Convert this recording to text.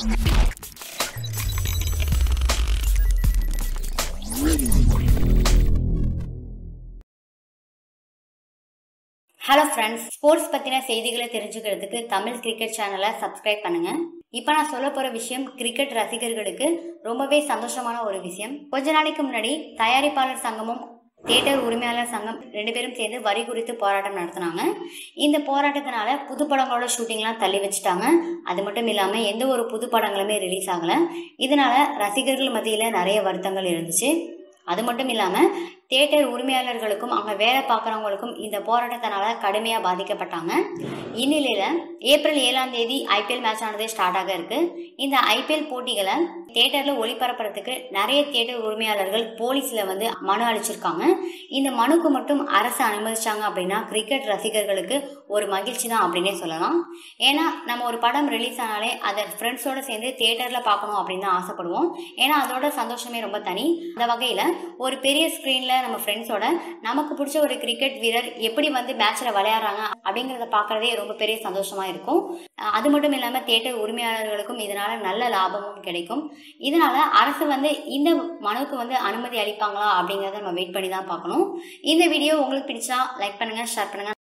hello friends sports பற்றின செய்திகளை தெரிஞ்சுக்கிறதுக்கு தமிழ் கிரிக்கெட் சேனலை சப்ஸ்கிரைப் பண்ணுங்க இப்போ நான் சொல்ல போகிற விஷயம் கிரிக்கெட் ரசிகர்களுக்கு ரொம்பவே சந்தோஷமான ஒரு விஷயம் கொஞ்ச நாளைக்கு முன்னாடி தயாரிப்பாளர் சங்கமும் தியேட்டர் உரிமையாளர் சங்கம் ரெண்டு பேரும் சேர்ந்து வரி குறித்து போராட்டம் நடத்தினாங்க இந்த போராட்டத்தினால புது படங்களோட ஷூட்டிங்லாம் தள்ளி வச்சுட்டாங்க அது மட்டும் இல்லாமல் எந்த ஒரு புது படங்களுமே ரிலீஸ் ஆகலை இதனால ரசிகர்கள் மத்தியில் நிறைய வருத்தங்கள் இருந்துச்சு அது மட்டும் இல்லாமல் தியேட்டர் உரிமையாளர்களுக்கும் அங்கே வேலை பார்க்குறவங்களுக்கும் இந்த போராட்டத்தினால கடுமையாக பாதிக்கப்பட்டாங்க இந்நிலையில் ஏப்ரல் ஏழாம் தேதி ஐபிஎல் மேட்ச் ஆனது ஸ்டார்ட் ஆக இருக்கு இந்த ஐபிஎல் போட்டிகளை தியேட்டரில் ஒளிபரப்புறதுக்கு நிறைய தியேட்டர் உரிமையாளர்கள் போலீஸில் வந்து மனு அளிச்சிருக்காங்க இந்த மனுக்கு மட்டும் அரசு அனுமதிச்சாங்க அப்படின்னா கிரிக்கெட் ரசிகர்களுக்கு ஒரு மகிழ்ச்சி தான் அப்படின்னே சொல்லலாம் ஏன்னா நம்ம ஒரு படம் ரிலீஸ் ஆனாலே அதை ஃப்ரெண்ட்ஸோட சேர்ந்து தியேட்டரில் பார்க்கணும் அப்படின்னு தான் ஆசைப்படுவோம் ஏன்னா அதோட சந்தோஷமே ரொம்ப தனி அந்த வகையில் ஒரு பெரிய ஸ்க்ரீனில் நம்ம ஃப்ரெண்ட்ஸோட நமக்கு பிடிச்ச ஒரு கிரிக்கெட் வீரர் எப்படி வந்து மேட்ச்சில் விளையாடுறாங்க அப்படிங்கிறத பார்க்குறதே ரொம்ப பெரிய சந்தோஷமாக இருக்கும் அஹ் அது மட்டும் இல்லாமல் தியேட்டர் உரிமையாளர்களுக்கும் இதனால நல்ல லாபமும் கிடைக்கும் இதனால அரசு வந்து இந்த மனுவுக்கு வந்து அனுமதி அளிப்பாங்களா அப்படிங்கிறத நம்ம வெயிட் பண்ணி தான் பார்க்கணும் இந்த வீடியோ உங்களுக்கு பிடிச்சா லைக் பண்ணுங்க ஷேர் பண்ணுங்க